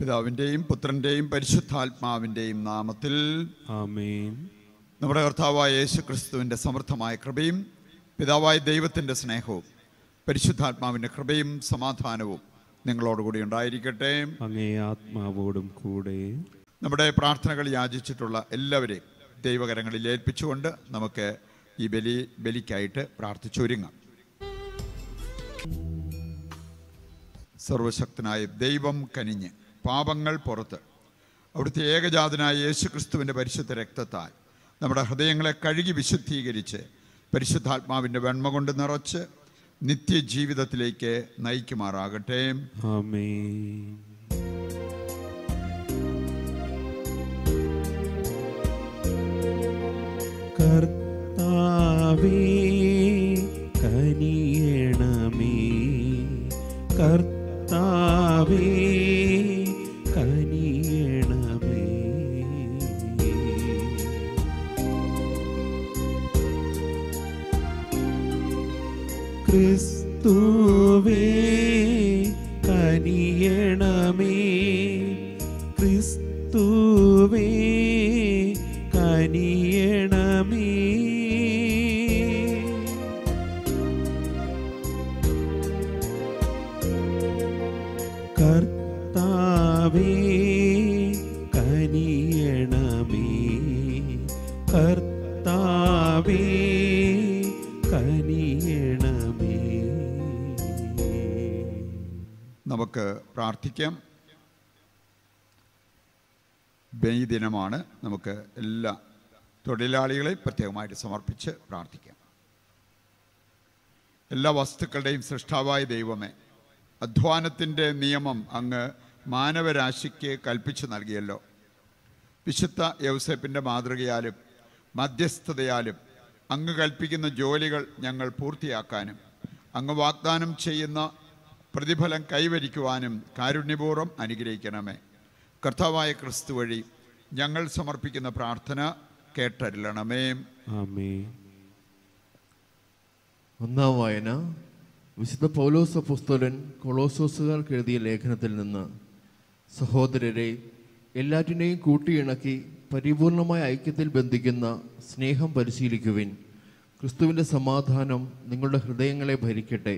പിതാവിൻ്റെയും പുത്രൻ്റെയും പരിശുദ്ധാത്മാവിൻ്റെയും നാമത്തിൽ ആമേൻ നമ്മുടെ കർത്താവായ യേശു ക്രിസ്തുവിൻ്റെ സമൃദ്ധമായ കൃപയും പിതാവായ ദൈവത്തിൻ്റെ സ്നേഹവും പരിശുദ്ധാത്മാവിൻ്റെ കൃപയും സമാധാനവും നിങ്ങളോടുകൂടി ഉണ്ടായിരിക്കട്ടെ അങ്ങേ ആത്മാവോടും കൂടെ നമ്മുടെ പ്രാർത്ഥനകൾ യാചിച്ചിട്ടുള്ള എല്ലാവരെയും ദൈവകരങ്ങളിൽ ഏൽപ്പിച്ചുകൊണ്ട് നമുക്ക് ഈ ബലി ബലിക്കായിട്ട് പ്രാർത്ഥിച്ചൊരുങ്ങാം സർവശക്തനായ ദൈവം കനിഞ്ഞ് പാപങ്ങൾ പുറത്ത് അവിടുത്തെ ഏകജാതനായ യേശു ക്രിസ്തുവിൻ്റെ പരിശുദ്ധ രക്തത്താൽ നമ്മുടെ ഹൃദയങ്ങളെ കഴുകി വിശുദ്ധീകരിച്ച് പരിശുദ്ധാത്മാവിൻ്റെ വെണ്മ കൊണ്ട് നിറച്ച് നിത്യജീവിതത്തിലേക്ക് നയിക്കുമാറാകട്ടെ ആമേൻ കർത്താവേ കനിയണമേ കർത്താവേ കനിയണമേ ക്രിസ്തുവേ കനിയണമേ ക്രിസ്തുവേ കനിയണമേ കർത്താവേ കനിയണമേ കർത്താവേ കനിയണമേ നമുക്ക് പ്രാർത്ഥിക്കാം ബലി ദിനമാണ് നമുക്ക് എല്ലാ തൊഴിലാളികളെയും പ്രത്യേകമായിട്ട് സമർപ്പിച്ച് പ്രാർത്ഥിക്കാം എല്ലാ വസ്തുക്കളുടെയും സൃഷ്ടാവായ ദൈവമേ അധ്വാനത്തിൻ്റെ നിയമം അങ്ങ് മാനവരാശിക്ക് കൽപ്പിച്ചു നൽകിയല്ലോ വിശുദ്ധ യൗസേപ്പിൻ്റെ മാതൃകയാലും മധ്യസ്ഥതയാലും അങ്ങ് കൽപ്പിക്കുന്ന ജോലികൾ ഞങ്ങൾ പൂർത്തിയാക്കാനും അങ്ങ് വാഗ്ദാനം ചെയ്യുന്ന പ്രതിഫലം കൈവരിക്കുവാനും കാരുണ്യപൂർവ്വം അനുഗ്രഹിക്കണമേ കർത്താവായ ക്രിസ്തു വഴി ഞങ്ങൾ സമർപ്പിക്കുന്ന പ്രാർത്ഥന കേട്ടരുളണമേ ആമേൻ ഒന്നാം വായന വിശുദ്ധ പൗലോസ് അപ്പോസ്തലൻ കൊളോസോസുകാർക്ക് എഴുതിയ ലേഖനത്തിൽ നിന്ന് സഹോദരരെ എല്ലാറ്റിനെയും കൂട്ടിയിണക്കി പരിപൂർണമായ ഐക്യത്തിൽ ബന്ധിക്കുന്ന സ്നേഹം പരിശീലിക്കുവിൻ ക്രിസ്തുവിൻ്റെ സമാധാനം നിങ്ങളുടെ ഹൃദയങ്ങളെ ഭരിക്കട്ടെ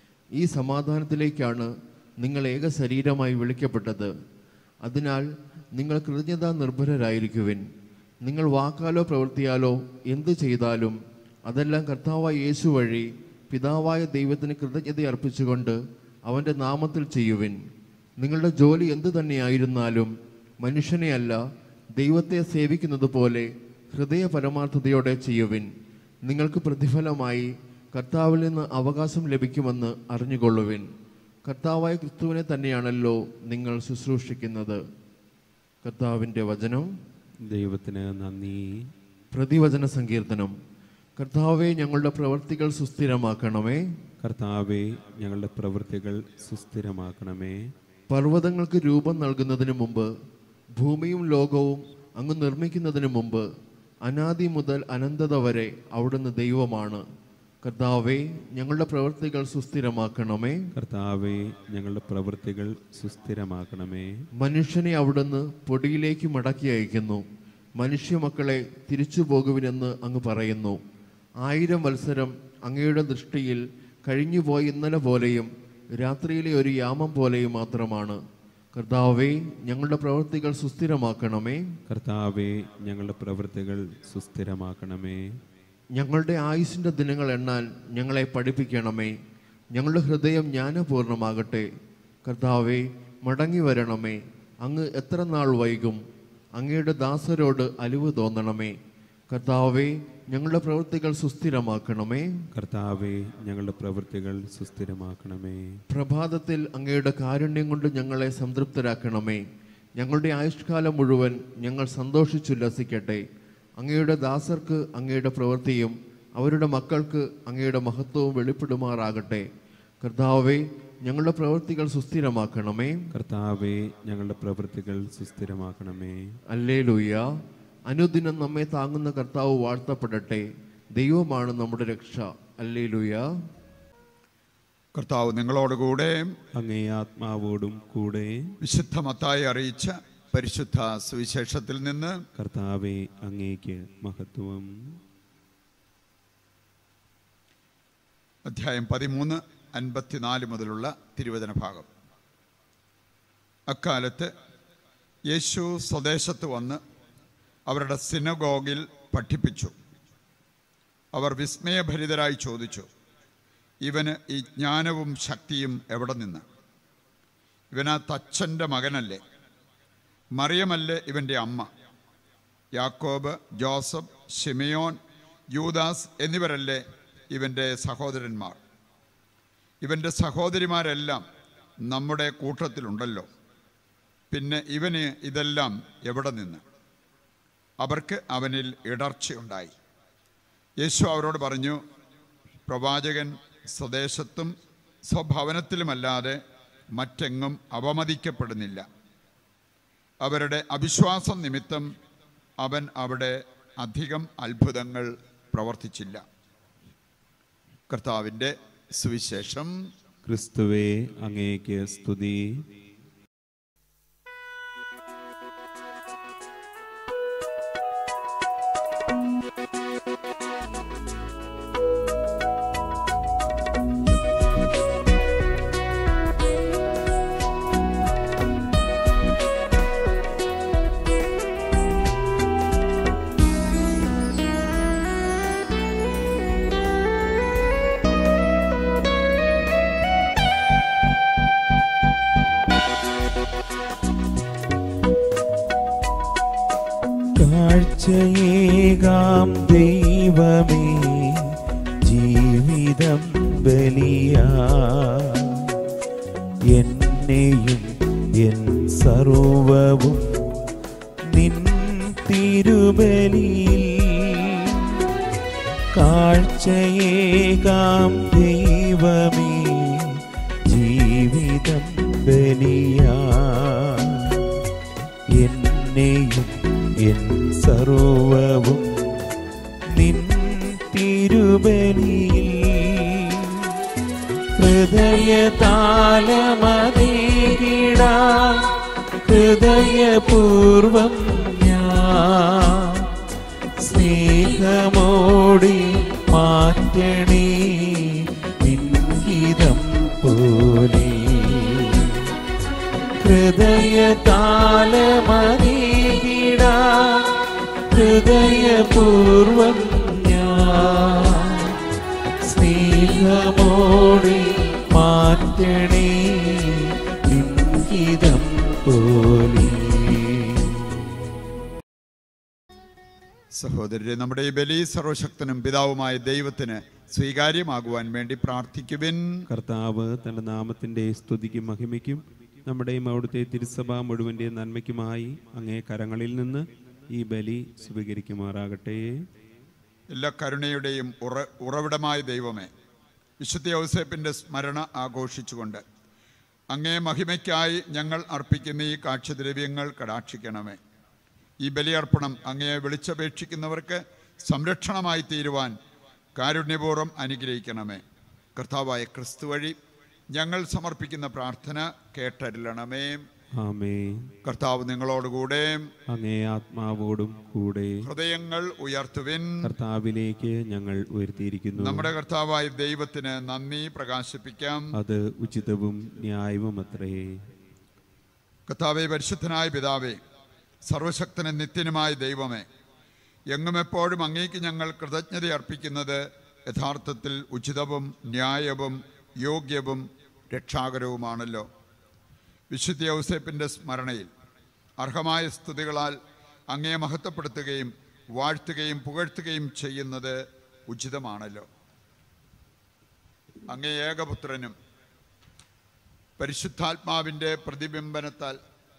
ഈ സമാധാനത്തിലേക്കാണ് നിങ്ങൾ ഏക ശരീരമായി വിളിക്കപ്പെട്ടത് അതിനാൽ നിങ്ങൾ കൃതജ്ഞതാ നിർഭരരായിരിക്കുവിൻ നിങ്ങൾ വാക്കാലോ പ്രവൃത്തിയാലോ എന്ത് ചെയ്താലും അതെല്ലാം കർത്താവായ യേശു വഴി പിതാവായ ദൈവത്തിന് കൃതജ്ഞത അർപ്പിച്ചുകൊണ്ട് അവൻ്റെ നാമത്തിൽ ചെയ്യുവിൻ നിങ്ങളുടെ ജോലി എന്തു തന്നെയായിരുന്നാലും മനുഷ്യനെയല്ല ദൈവത്തെ സേവിക്കുന്നത് പോലെ ഹൃദയ പരമാർത്ഥതയോടെ ചെയ്യുവിൻ നിങ്ങൾക്ക് പ്രതിഫലമായി കർത്താവിൽ നിന്ന് അവകാശം ലഭിക്കുമെന്ന് അറിഞ്ഞുകൊള്ളുവിൻ കർത്താവായ ക്രിസ്തുവിനെ തന്നെയാണല്ലോ നിങ്ങൾ ശുശ്രൂഷിക്കുന്നത് കർത്താവിൻ്റെ വചനം ദൈവത്തിന് നന്ദി പ്രതിവചന സങ്കീർത്തനം കർത്താവെ ഞങ്ങളുടെ പ്രവർത്തികൾ സുസ്ഥിരമാക്കണമേ കർത്താവെ ഞങ്ങളുടെ പ്രവൃത്തികൾ സുസ്ഥിരമാക്കണമേ പർവ്വതങ്ങൾക്ക് രൂപം നൽകുന്നതിന് മുമ്പ് ഭൂമിയും ലോകവും അങ്ങ് നിർമ്മിക്കുന്നതിന് മുമ്പ് അനാദി മുതൽ അനന്തത വരെ അവിടുന്ന് ദൈവമാണ് കർത്താവെ ഞങ്ങളുടെ പ്രവൃത്തികൾ സുസ്ഥിരമാക്കണമേ കർത്താവെ ഞങ്ങളുടെ പ്രവൃത്തികൾ സുസ്ഥിരമാക്കണമേ മനുഷ്യനെ അവിടുന്ന് പൊടിയിലേക്ക് മടക്കി അയക്കുന്നു മനുഷ്യമക്കളെ തിരിച്ചു പോകുവിനെന്ന് അങ്ങ് പറയുന്നു ആയിരം വത്സരം അങ്ങയുടെ ദൃഷ്ടിയിൽ കഴിഞ്ഞുപോയ ഇന്നലെ പോലെയും രാത്രിയിലെ ഒരു യാമം പോലെയും മാത്രമാണ് കർത്താവെ ഞങ്ങളുടെ പ്രവൃത്തികൾ സുസ്ഥിരമാക്കണമേ കർത്താവെ ഞങ്ങളുടെ പ്രവൃത്തികൾ സുസ്ഥിരമാക്കണമേ ഞങ്ങളുടെ ആയുസിൻ്റെ ദിനങ്ങൾ എണ്ണാൻ ഞങ്ങളെ പഠിപ്പിക്കണമേ ഞങ്ങളുടെ ഹൃദയം ജ്ഞാനപൂർണ്ണമാകട്ടെ കർത്താവെ മടങ്ങി വരണമേ അങ്ങ് എത്ര നാൾ വൈകും അങ്ങയുടെ ദാസരോട് അലിവ് തോന്നണമേ കർത്താവെ ഞങ്ങളുടെ പ്രവൃത്തികൾ സുസ്ഥിരമാക്കണമേ കർത്താവെ ഞങ്ങളുടെ പ്രവൃത്തികൾ സുസ്ഥിരമാക്കണമേ പ്രഭാതത്തിൽ അങ്ങയുടെ കാരുണ്യം കൊണ്ട് ഞങ്ങളെ സംതൃപ്തരാക്കണമേ ഞങ്ങളുടെ ആയുഷ്കാലം മുഴുവൻ ഞങ്ങൾ സന്തോഷിച്ചുല്ലസിക്കട്ടെ അങ്ങയുടെ ദാസർക്ക് അങ്ങയുടെ പ്രവൃത്തിയും അവരുടെ മക്കൾക്ക് അങ്ങയുടെ മഹത്വവും വെളിപ്പെടുമാറാകട്ടെ കർത്താവെ ഞങ്ങളുടെ പ്രവൃത്തികൾ സുസ്ഥിരമാക്കണമേ കർത്താവെ ഞങ്ങളുടെ പ്രവൃത്തികൾ സുസ്ഥിരമാക്കണമേ അല്ലേ ലൂയ അനുദിനം നമ്മെ താങ്ങുന്ന കർത്താവ് വാഴ്ത്തപ്പെടട്ടെ ദൈവമാണ് നമ്മുടെ രക്ഷ അല്ലേ ലൂയ കർത്താവ് നിങ്ങളോടുകൂടെ അങ്ങേ ആത്മാവോടും കൂടെ വിശുദ്ധ മത്തായി അറിയിച്ച പരിശുദ്ധ സുവിശേഷത്തിൽ നിന്ന് കർത്താവെ അങ്ങേക്ക് മഹത്വം അധ്യായം പതിമൂന്ന് അൻപത്തിനാല് മുതലുള്ള തിരുവചന ഭാഗം അക്കാലത്ത് യേശു സ്വദേശത്ത് വന്ന് അവരുടെ സിനഗോഗിൽ പഠിപ്പിച്ചു അവർ വിസ്മയഭരിതരായി ചോദിച്ചു ഇവന് ഈ ജ്ഞാനവും ശക്തിയും എവിടെ നിന്ന് ഇവനാ തച്ചൻ്റെ മകനല്ലേ മറിയമല്ലേ ഇവൻ്റെ അമ്മ യാക്കോബ് ജോസഫ് ഷിമിയോൻ യൂദാസ് എന്നിവരല്ലേ ഇവൻ്റെ സഹോദരന്മാർ ഇവൻ്റെ സഹോദരിമാരെല്ലാം നമ്മുടെ കൂട്ടത്തിലുണ്ടല്ലോ പിന്നെ ഇവന് ഇതെല്ലാം എവിടെ നിന്ന് അവർക്ക് അവനിൽ ഇടർച്ചയുണ്ടായി യേശു അവരോട് പറഞ്ഞു പ്രവാചകൻ സ്വദേശത്തും സ്വഭവനത്തിലുമല്ലാതെ മറ്റെങ്ങും അപമതിക്കപ്പെടുന്നില്ല അവരുടെ അവിശ്വാസം നിമിത്തം അവൻ അവിടെ അധികം അത്ഭുതങ്ങൾ പ്രവർത്തിച്ചില്ല കർത്താവിൻ്റെ സുവിശേഷം ക്രിസ്തുവെ അങ്ങേക്ക് സ്തുതി കാഴ്ചയേകാം ദൈവമേ ജീവിതം ബലിയാ എന്നെയും എൻ സർവവും നിൻ തിരുബലിയിൽ കാഴ്ചയേകാം ദൈവമേ ജീവിതം ബലിയാ എന്നെയും എൻ സർവവും നിൻ തിരുബലിയിൽ ഹൃദയതാലമതീകിടാ ഹൃദയപൂർവം ഞാൻ സ്നേഹമോടി മാറ്റണേ നിൻഹിതം പോലെ ഹൃദയതാലമതീകിടാ ഹൃദയപൂർവം ഞാൻ സ്നേഹമോടെ മാറ്റണേ ലിംഗിതം പോലെ സഹോദരരെ നമ്മുടെ ഈ ബലി സർവശക്തനും പിതാവുമായ ദൈവത്തിന് സ്വീകാര്യമാകുവാൻ വേണ്ടി പ്രാർത്ഥിക്കുവിൻ കർത്താവ് തന്റെ നാമത്തിന്റെ സ്തുതിക്കും മഹിമയ്ക്കും നമ്മുടെയും അവിടുത്തെ തിരുസഭ മുഴുവന്റെ നന്മയ്ക്കുമായി അങ്ങേ കരങ്ങളിൽ നിന്ന് ഈ ബലി സ്വീകരിക്കുമാറാകട്ടെ എല്ലാ കരുണയുടെയും ഉറ ഉറവിടമായ ദൈവമേ വിശുദ്ധ ഔസേപ്പിൻ്റെ സ്മരണ ആഘോഷിച്ചുകൊണ്ട് അങ്ങേ മഹിമയ്ക്കായി ഞങ്ങൾ അർപ്പിക്കുന്ന ഈ കാഴ്ചദ്രവ്യങ്ങൾ കടാക്ഷിക്കണമേ ഈ ബലിയർപ്പണം അങ്ങയെ വിളിച്ചപേക്ഷിക്കുന്നവർക്ക് സംരക്ഷണമായി തീരുവാൻ കാരുണ്യപൂർവ്വം അനുഗ്രഹിക്കണമേ കർത്താവായ ക്രിസ്തു വഴി ഞങ്ങൾ സമർപ്പിക്കുന്ന പ്രാർത്ഥന കേട്ടരുളണമേ ആമേ കർത്താവ് നിങ്ങളോടുകൂടെ അങ്ങേ ആത്മാവോടും കൂടെ ഹൃദയങ്ങൾ ഉയർത്തുവിൻ കർത്താവിലേക്ക് ഞങ്ങൾ ഉയർത്തിയിരിക്കുന്നു നമ്മുടെ കർത്താവായ ദൈവത്തിന് നന്ദി പ്രകാശിപ്പിക്കാം അത് ഉചിതവും ന്യായവും അത്രേ കർത്താവെ പരിശുദ്ധനായ പിതാവേ സർവശക്തന് നിത്യനുമായ ദൈവമേ എങ്ങും എപ്പോഴും അങ്ങേക്ക് ഞങ്ങൾ കൃതജ്ഞത അർപ്പിക്കുന്നത് യഥാർത്ഥത്തിൽ ഉചിതവും ന്യായവും യോഗ്യവും രക്ഷാകരവുമാണല്ലോ വിശുദ്ധ ഔസേപ്പിൻ്റെ സ്മരണയിൽ അർഹമായ സ്തുതികളാൽ അങ്ങയെ മഹത്വപ്പെടുത്തുകയും വാഴ്ത്തുകയും പുകഴ്ത്തുകയും ചെയ്യുന്നത് ഉചിതമാണല്ലോ അങ്ങേ ഏകപുത്രനും പരിശുദ്ധാത്മാവിൻ്റെ പ്രതിബിംബനത്താൽ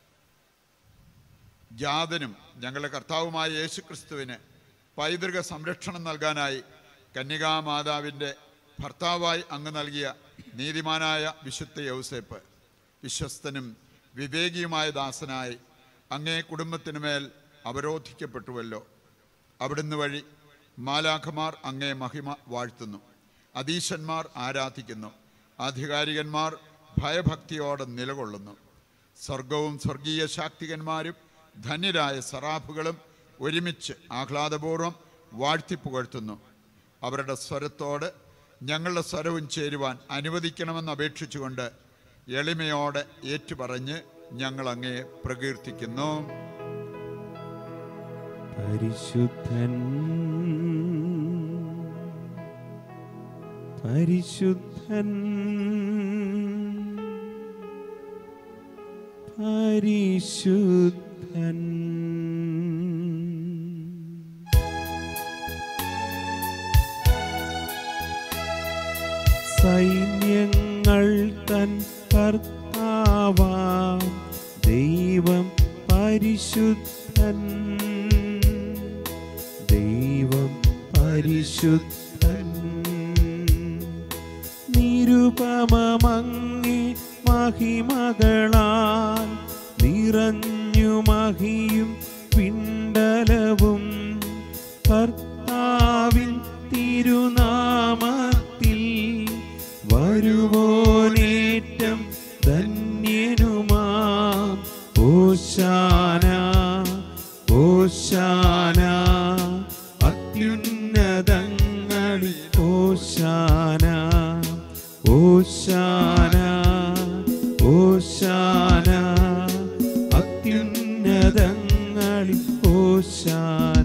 ജാതനും ഞങ്ങളുടെ കർത്താവുമായ യേശുക്രിസ്തുവിന് പൈതൃക സംരക്ഷണം നൽകാനായി കന്യകാമാതാവിൻ്റെ ഭർത്താവായി അങ്ങ് നൽകിയ നീതിമാനായ വിശുദ്ധ യൗസേപ്പ് വിശ്വസ്തനും വിവേകിയുമായ ദാസനായി അങ്ങേ കുടുംബത്തിനുമേൽ അവരോധിക്കപ്പെട്ടുവല്ലോ അവിടുന്ന് വഴി മാലാഖമാർ അങ്ങേ മഹിമ വാഴ്ത്തുന്നു അതീശന്മാർ ആരാധിക്കുന്നു ആധികാരികന്മാർ ഭയഭക്തിയോടെ നിലകൊള്ളുന്നു സ്വർഗവും സ്വർഗീയ ശാക്തികന്മാരും ധന്യരായ സറാഫുകളും ഒരുമിച്ച് ആഹ്ലാദപൂർവ്വം വാഴ്ത്തിപ്പുകഴ്ത്തുന്നു അവരുടെ സ്വരത്തോട് ഞങ്ങളുടെ സ്വരവും ചേരുവാൻ അനുവദിക്കണമെന്ന് അപേക്ഷിച്ചുകൊണ്ട് എളിമയോടെ ഏറ്റുപറഞ്ഞ് ഞങ്ങൾ അങ്ങയെ പ്രകീർത്തിക്കുന്നു പരിശുദ്ധൻ പരിശുദ്ധൻ പരിശുദ്ധൻ സൈന്യങ്ങൾ തൻ കർത്താവാം ദൈവം പരിശുദ്ധൻ ദൈവം പരിശുദ്ധൻ നിരുപമങ്ങി മഹിമകളാൽ നിറഞ്ഞു മഹിയും പിണ്ടലവും കർത്താവിൻ തിരുനാമത്തിൽ വരുവോനേറ്റം ധന്യനുമാം ഓശാന ഓശാന അത്യുന്നതങ്ങളിൽ ഓശാന ഓശാന ഓശാന അത്യുന്നതങ്ങളിൽ ഓശാന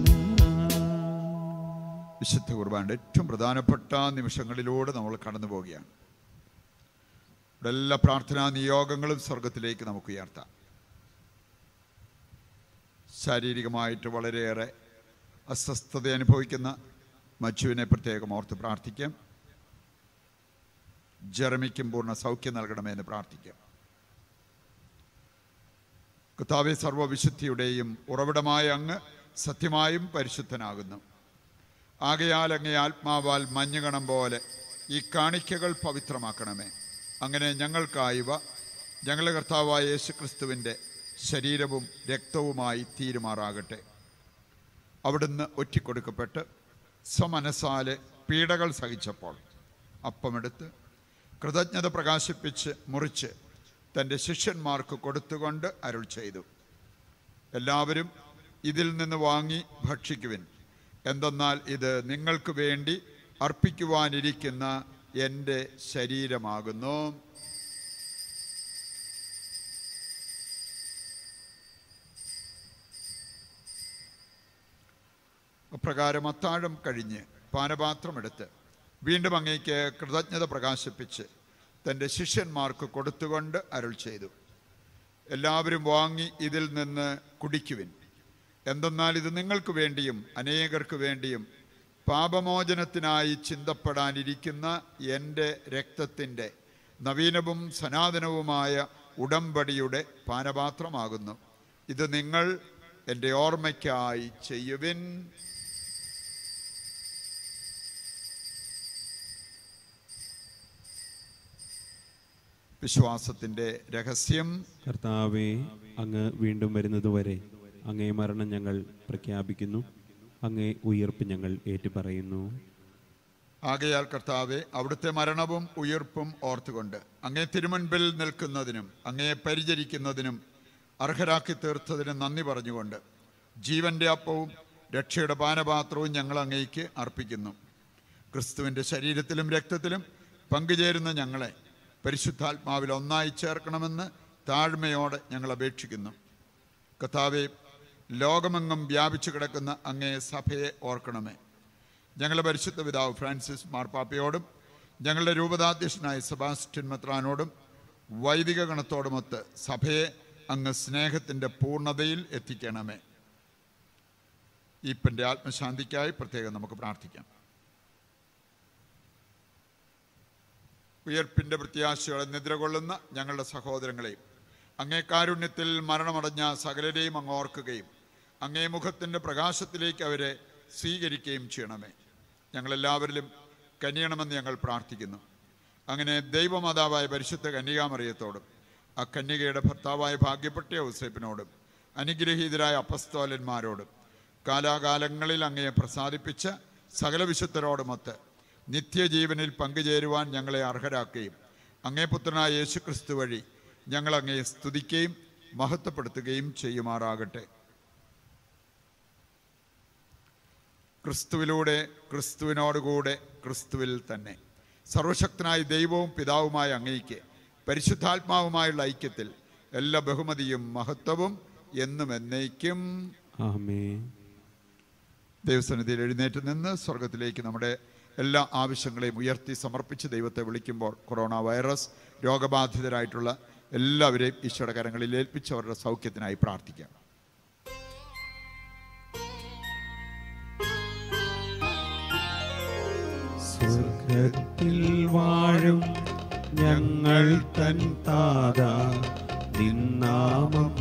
വിശുദ്ധ കുർബാനയുടെ ഏറ്റവും പ്രധാനപ്പെട്ട നിമിഷങ്ങളിലൂടെ നമ്മൾ കടന്നു പോവുകയാണ് ഇവിടെ എല്ലാ പ്രാർത്ഥനാ നിയോഗങ്ങളും സ്വർഗത്തിലേക്ക് നമുക്ക് ഉയർത്താം ശാരീരികമായിട്ട് വളരെയേറെ അസ്വസ്ഥത അനുഭവിക്കുന്ന മച്ചുവിനെ പ്രത്യേകം ഓർത്ത് പ്രാർത്ഥിക്കാം ജെറമിക്കും പൂർണ്ണ സൗഖ്യം നൽകണമെന്ന് പ്രാർത്ഥിക്കാം കർത്താവെ സർവവിശുദ്ധിയുടെയും ഉറവിടമായ അങ്ങ് സത്യമായും പരിശുദ്ധനാകുന്നു ആകയാൽ അങ്ങേ ആത്മാവാൽ മഞ്ഞുകണം പോലെ ഈ കാണിക്കകൾ പവിത്രമാക്കണമേ അങ്ങനെ ഞങ്ങൾക്കായവ ഞങ്ങളുടെ കർത്താവായ യേശുക്രിസ്തുവിൻ്റെ ശരീരവും രക്തവുമായി തീരുമാറാകട്ടെ അവിടുന്ന് ഒറ്റിക്കൊടുക്കപ്പെട്ട് സ്വമനസാലെ പീഡകൾ സഹിച്ചപ്പോൾ അപ്പമെടുത്ത് കൃതജ്ഞത പ്രകാശിപ്പിച്ച് മുറിച്ച് തൻ്റെ ശിഷ്യന്മാർക്ക് കൊടുത്തുകൊണ്ട് അരുൾ ചെയ്തു എല്ലാവരും ഇതിൽ നിന്ന് വാങ്ങി ഭക്ഷിക്കുവിൻ എന്തെന്നാൽ ഇത് നിങ്ങൾക്ക് വേണ്ടി അർപ്പിക്കുവാനിരിക്കുന്ന എൻ്റെ ശരീരമാകുന്നു അപ്രകാരം അത്താഴം കഴിഞ്ഞ് പാനപാത്രമെടുത്ത് വീണ്ടും അങ്ങേക്ക് കൃതജ്ഞത പ്രകാശിപ്പിച്ച് തൻ്റെ ശിഷ്യന്മാർക്ക് കൊടുത്തുകൊണ്ട് അരുൾ ചെയ്തു എല്ലാവരും വാങ്ങി ഇതിൽ നിന്ന് കുടിക്കുവിൻ എന്തെന്നാൽ ഇത് നിങ്ങൾക്ക് വേണ്ടിയും അനേകർക്ക് വേണ്ടിയും പാപമോചനത്തിനായി ചിന്തപ്പെടാനിരിക്കുന്ന എൻ്റെ രക്തത്തിൻ്റെ നവീനവും സനാതനവുമായ ഉടമ്പടിയുടെ പാനപാത്രമാകുന്നു ഇത് നിങ്ങൾ എൻ്റെ ഓർമ്മയ്ക്കായി ചെയ്യുവിൻ വിശ്വാസത്തിൻ്റെ രഹസ്യം കർത്താവെ അങ്ങ് വീണ്ടും വരുന്നതുവരെ അങ്ങേ മരണം ഞങ്ങൾ പ്രഖ്യാപിക്കുന്നു അങ്ങേ ഉയർപ്പ് ഞങ്ങൾ ഏറ്റുപറയുന്നു ആകയാൽ കർത്താവെ അവിടുത്തെ മരണവും ഉയർപ്പും ഓർത്തുകൊണ്ട് അങ്ങേ തിരുമുൻപിൽ നിൽക്കുന്നതിനും അങ്ങയെ പരിചരിക്കുന്നതിനും അർഹരാക്കി തീർത്തതിനും നന്ദി പറഞ്ഞുകൊണ്ട് ജീവന്റെ അപ്പവും രക്ഷയുടെ പാനപാത്രവും ഞങ്ങൾ അങ്ങേക്ക് അർപ്പിക്കുന്നു ക്രിസ്തുവിൻ്റെ ശരീരത്തിലും രക്തത്തിലും പങ്കുചേരുന്ന ഞങ്ങളെ പരിശുദ്ധാത്മാവിൽ ഒന്നായി ചേർക്കണമെന്ന് താഴ്മയോടെ ഞങ്ങൾ അപേക്ഷിക്കുന്നു കർത്താവെ ലോകമെങ്ങും വ്യാപിച്ചു കിടക്കുന്ന അങ്ങേ സഭയെ ഓർക്കണമേ ഞങ്ങളുടെ പരിശുദ്ധ പിതാവ് ഫ്രാൻസിസ് മാർപ്പാപ്പയോടും ഞങ്ങളുടെ രൂപതാധ്യക്ഷനായ സെബാസ്റ്റ്യൻ മെത്രാനോടും വൈദിക ഗണത്തോടുമൊത്ത് സഭയെ അങ്ങ് സ്നേഹത്തിൻ്റെ പൂർണ്ണതയിൽ എത്തിക്കണമേ ഈപ്പൻ്റെ ആത്മശാന്തിക്കായി പ്രത്യേകം നമുക്ക് പ്രാർത്ഥിക്കാം ഉയർപ്പിൻ്റെ പ്രത്യാശയോടെ നിദ്ര കൊള്ളുന്ന ഞങ്ങളുടെ സഹോദരങ്ങളെയും അങ്ങേ കാരുണ്യത്തിൽ മരണമടഞ്ഞ സകലരെയും അങ്ങ് ഓർക്കുകയും അങ്ങേ മുഖത്തിൻ്റെ പ്രകാശത്തിലേക്ക് അവരെ സ്വീകരിക്കുകയും ചെയ്യണമേ ഞങ്ങളെല്ലാവരിലും കനിയണമെന്ന് ഞങ്ങൾ പ്രാർത്ഥിക്കുന്നു അങ്ങനെ ദൈവമാതാവായ പരിശുദ്ധ കന്യകാമറിയത്തോടും ആ കന്യകയുടെ ഭർത്താവായ ഭാഗ്യപ്പെട്ട ഔസേപ്പിനോടും അനുഗ്രഹീതരായ അപ്പസ്തോലന്മാരോടും കാലാകാലങ്ങളിൽ അങ്ങയെ പ്രസാദിപ്പിച്ച സകല വിശുദ്ധരോടുമൊത്ത് നിത്യജീവനിൽ പങ്കുചേരുവാൻ ഞങ്ങളെ അർഹരാക്കുകയും അങ്ങേ പുത്രനായ യേശു ക്രിസ്തു വഴി ഞങ്ങൾ അങ്ങയെ സ്തുതിക്കുകയും മഹത്വപ്പെടുത്തുകയും ചെയ്യുമാറാകട്ടെ ക്രിസ്തുവിലൂടെ ക്രിസ്തുവിനോടുകൂടെ ക്രിസ്തുവിൽ തന്നെ സർവശക്തനായ ദൈവവും പിതാവുമായ അങ്ങയ്ക്ക് പരിശുദ്ധാത്മാവുമായുള്ള ഐക്യത്തിൽ എല്ലാ ബഹുമതിയും മഹത്വവും എന്നും എന്നേക്കും ആമേ ദൈവസന്നിധിയിൽ എഴുന്നേറ്റ് നിന്ന് സ്വർഗത്തിലേക്ക് നമ്മുടെ എല്ലാ ആവശ്യങ്ങളെയും ഉയർത്തി സമർപ്പിച്ച് ദൈവത്തെ വിളിക്കുമ്പോൾ കൊറോണ വൈറസ് രോഗബാധിതരായിട്ടുള്ള എല്ലാവരെയും ഈശോയുടെ കരങ്ങളിൽ ഏൽപ്പിച്ച് അവരുടെ സൗഖ്യത്തിനായി പ്രാർത്ഥിക്കാം സ്വർഗത്തിൽ വാഴും ഞങ്ങൾ തൻ താത നിന്നാമം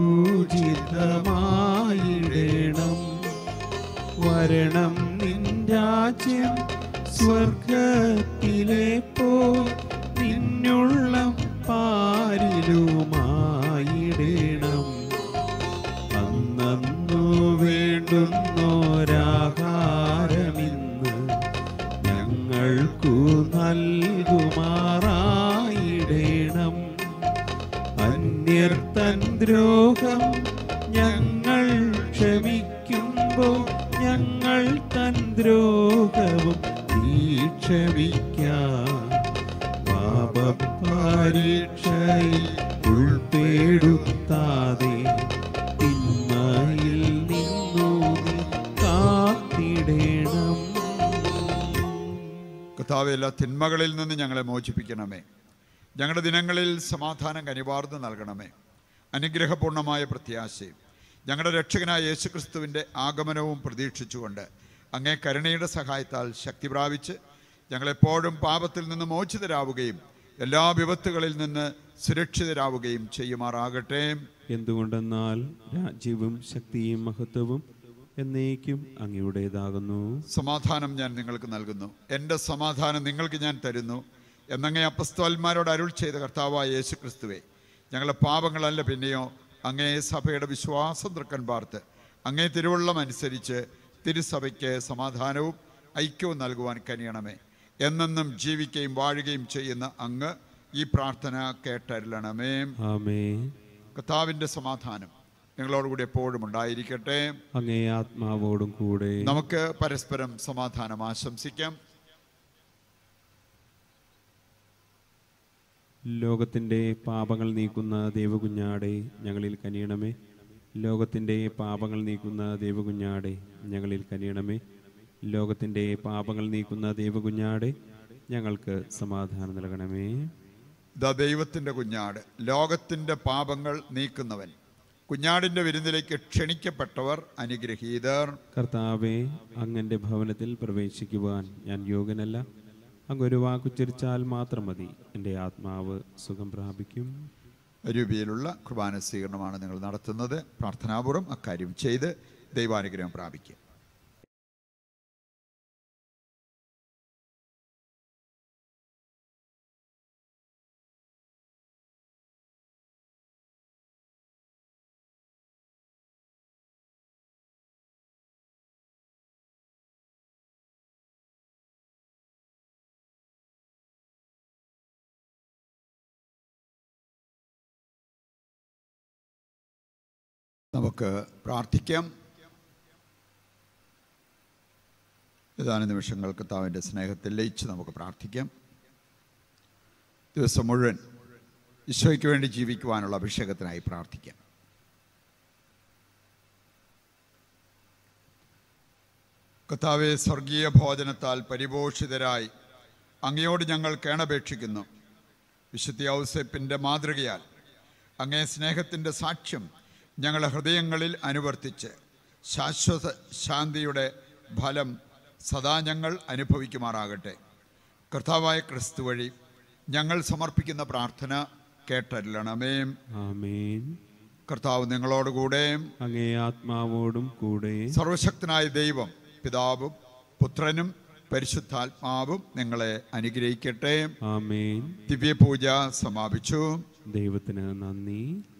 പൂജിതമായിടേണം വരണം നിൻ രാജ്യം സ്വർഗത്തിലെ പോ നിന്നുള്ള പാരിലുമായിടേണം അന്നു വേണ്ടുന്നോരാഹാരമിന്ന് ഞങ്ങൾക്കു നൽകുമാറായിടേണം അന്യർ തൻ ദ്രോഹം ഞങ്ങൾ ക്ഷമിക്കുമ്പോൾ ഞങ്ങൾ തൻ ദ്രോഹവും നീ ക്ഷമിക്കാം പാപപരീക്ഷയിൽ ഉൾപ്പെടുത്താതെ തിന്മയിൽ നിന്നു നീ കാത്തിടേണം കർത്താവ് എല്ലാ തിന്മകളിൽ നിന്ന് ഞങ്ങളെ മോചിപ്പിക്കണമേ ഞങ്ങളുടെ ദിനങ്ങളിൽ സമാധാനം കനിവാർന്ന് നൽകണമേ അനുഗ്രഹപൂർണമായ പ്രത്യാശയും ഞങ്ങളുടെ രക്ഷകനായ യേശുക്രിസ്തുവിൻ്റെ ആഗമനവും പ്രതീക്ഷിച്ചുകൊണ്ട് അങ്ങേ കരുണയുടെ സഹായത്താൽ ശക്തി പ്രാപിച്ച് ഞങ്ങളെപ്പോഴും പാപത്തിൽ നിന്ന് മോചിതരാവുകയും എല്ലാ വിപത്തുകളിൽ നിന്ന് സുരക്ഷിതരാവുകയും ചെയ്യുമാറാകട്ടെ എന്തുകൊണ്ടെന്നാൽ രാജ്യവും ശക്തിയും മഹത്വവും എന്നേക്കും അങ്ങയുടേതാകുന്നു സമാധാനം ഞാൻ നിങ്ങൾക്ക് നൽകുന്നു എൻ്റെ സമാധാനം നിങ്ങൾക്ക് ഞാൻ തരുന്നു എന്നങ്ങേ അപ്പസ്തോന്മാരോട് അരുൾ ചെയ്ത കർത്താവായ യേശു ക്രിസ്തുവെ ഞങ്ങളുടെ പാപങ്ങളല്ല പിന്നെയോ അങ്ങേ സഭയുടെ വിശ്വാസം തൃക്കൻ പാർത്ത് അങ്ങേ തിരുവള്ളം അനുസരിച്ച് തിരുസഭയ്ക്ക് സമാധാനവും ഐക്യവും നൽകുവാൻ കനിയണമേ എന്നെന്നും ജീവിക്കുകയും വാഴുകയും ചെയ്യുന്ന അങ്ങ് ഈ പ്രാർത്ഥന കേട്ടരുളണമേ ആമേ കർത്താവിൻ്റെ സമാധാനം നിങ്ങളോടുകൂടി എപ്പോഴും ഉണ്ടായിരിക്കട്ടെ അങ്ങേ ആത്മാവോടും കൂടെ നമുക്ക് പരസ്പരം സമാധാനം ആശംസിക്കാം ലോകത്തിൻ്റെ പാപങ്ങൾ നീക്കുന്ന ദൈവകുഞ്ഞാടെ ഞങ്ങളിൽ കനിയണമേ ലോകത്തിൻ്റെ പാപങ്ങൾ നീക്കുന്ന ദൈവകുഞ്ഞാടെ ഞങ്ങളിൽ കനിയണമേ ലോകത്തിൻ്റെ പാപങ്ങൾ നീക്കുന്ന ദൈവകുഞ്ഞാടെ ഞങ്ങൾക്ക് സമാധാനം നൽകണമേ ഇതാ ദൈവത്തിൻ്റെ കുഞ്ഞാട് ലോകത്തിൻ്റെ പാപങ്ങൾ നീക്കുന്നവൻ കുഞ്ഞാടിൻ്റെ വിരുന്നിലേക്ക് ക്ഷണിക്കപ്പെട്ടവർ അനുഗ്രഹീതർ കർത്താവെ അങ്ങൻ്റെ ഭവനത്തിൽ പ്രവേശിക്കുവാൻ ഞാൻ യോഗ്യനല്ല അങ്ങ് ഒരു വാക്കുച്ചരിച്ചാൽ മാത്രം മതി എൻ്റെ ആത്മാവ് സുഖം പ്രാപിക്കും രൂപയിലുള്ള കുർബാന സ്വീകരണമാണ് നിങ്ങൾ നടത്തുന്നത് പ്രാർത്ഥനാപൂർവ്വം അക്കാര്യം ചെയ്ത് ദൈവാനുഗ്രഹം പ്രാപിക്കുക നമുക്ക് പ്രാർത്ഥിക്കാം ഏതാനും നിമിഷങ്ങൾ കർത്താവിൻ്റെ സ്നേഹത്തിൽ ലയിച്ച് നമുക്ക് പ്രാർത്ഥിക്കാം ദിവസം മുഴുവൻ ഈശോയ്ക്ക് വേണ്ടി ജീവിക്കുവാനുള്ള അഭിഷേകത്തിനായി പ്രാർത്ഥിക്കാം കർത്താവെ സ്വർഗീയ ഭോജനത്താൽ പരിപോഷിതരായി അങ്ങയോട് ഞങ്ങൾ കേണപേക്ഷിക്കുന്നു വിശുദ്ധ ഔസേപ്പിൻ്റെ മാതൃകയാൽ അങ്ങേ സ്നേഹത്തിൻ്റെ സാക്ഷ്യം ഞങ്ങളുടെ ഹൃദയങ്ങളിൽ അനുവർത്തിച്ച് ശാശ്വത ശാന്തിയുടെ ഫലം സദാ ഞങ്ങൾ അനുഭവിക്കുമാറാകട്ടെ കർത്താവായ ക്രിസ്തു വഴി ഞങ്ങൾ സമർപ്പിക്കുന്ന പ്രാർത്ഥന കേട്ടരുളണമേ ആമേൻ കർത്താവ് നിങ്ങളോടുകൂടെ അങ്ങേ ആത്മാവോടും കൂടെ സർവശക്തനായ ദൈവം പിതാവും പുത്രനും പരിശുദ്ധാത്മാവും നിങ്ങളെ അനുഗ്രഹിക്കട്ടെ ആമേൻ ദിവ്യപൂജ സമാപിച്ചു ദൈവത്തിന് നന്ദി